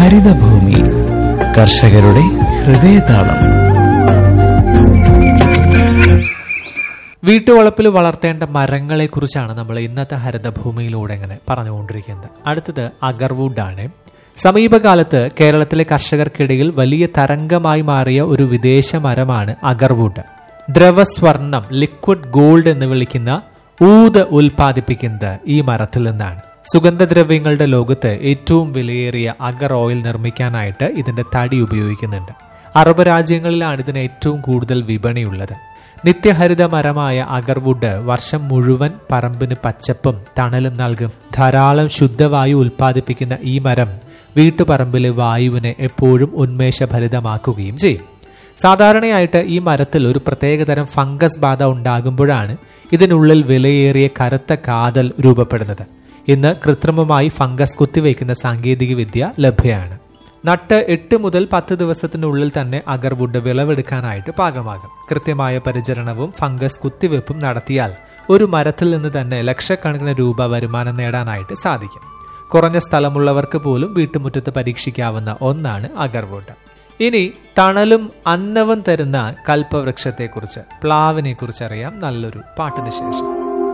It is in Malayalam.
ഹരിതഭൂമി കർഷകരുടെ ഹൃദയതാളം വീട്ടുവളപ്പിൽ വളർത്തേണ്ട മരങ്ങളെ കുറിച്ചാണ് നമ്മൾ ഇന്നത്തെ ഹരിതഭൂമിയിലൂടെ ഇങ്ങനെ പറഞ്ഞുകൊണ്ടിരിക്കുന്നത് അടുത്തത് അഗർവുഡ് ആണ് സമീപകാലത്ത് കേരളത്തിലെ കർഷകർക്കിടയിൽ വലിയ തരംഗമായി മാറിയ ഒരു വിദേശ മരമാണ് അഗർവുഡ് ദ്രവസ്വർണം ലിക്വിഡ് ഗോൾഡ് എന്ന് വിളിക്കുന്ന ഊത് ഉൽപ്പാദിപ്പിക്കുന്നത് ഈ മരത്തിൽ നിന്നാണ് സുഗന്ധദ്രവ്യങ്ങളുടെ ലോകത്ത് ഏറ്റവും വിലയേറിയ അഗർ ഓയിൽ നിർമ്മിക്കാനായിട്ട് ഇതിന്റെ തടി ഉപയോഗിക്കുന്നുണ്ട് അറബ് രാജ്യങ്ങളിലാണ് ഇതിന് ഏറ്റവും കൂടുതൽ വിപണിയുള്ളത് നിത്യഹരിത മരമായ അഗർവുഡ് വർഷം മുഴുവൻ പറമ്പിന് പച്ചപ്പും തണലും നൽകും ധാരാളം ശുദ്ധവായു ഉൽപ്പാദിപ്പിക്കുന്ന ഈ മരം വീട്ടുപറമ്പിലെ വായുവിനെ എപ്പോഴും ഉന്മേഷഭരിതമാക്കുകയും ചെയ്യും സാധാരണയായിട്ട് ഈ മരത്തിൽ ഒരു പ്രത്യേകതരം ഫംഗസ് ബാധ ഉണ്ടാകുമ്പോഴാണ് ഇതിനുള്ളിൽ വിലയേറിയ കറുത്ത കാതൽ രൂപപ്പെടുന്നത് ഇന്ന് കൃത്രിമമായി ഫംഗസ് കുത്തിവയ്ക്കുന്ന സാങ്കേതിക വിദ്യ ലഭ്യമാണ് നട്ട് എട്ട് മുതൽ പത്ത് ദിവസത്തിനുള്ളിൽ തന്നെ അഗർവുഡ് വിളവെടുക്കാനായിട്ട് പാകമാകും കൃത്യമായ പരിചരണവും ഫംഗസ് കുത്തിവെപ്പും നടത്തിയാൽ ഒരു മരത്തിൽ നിന്ന് തന്നെ ലക്ഷക്കണക്കിന് രൂപ വരുമാനം നേടാനായിട്ട് സാധിക്കും കുറഞ്ഞ സ്ഥലമുള്ളവർക്ക് പോലും വീട്ടുമുറ്റത്ത് പരീക്ഷിക്കാവുന്ന ഒന്നാണ് അഗർവുഡ് ഇനി തണലും അന്നവും തരുന്ന കൽപ്പവൃക്ഷത്തെക്കുറിച്ച് പ്ലാവിനെ കുറിച്ച് അറിയാം നല്ലൊരു പാട്ടിന് ശേഷം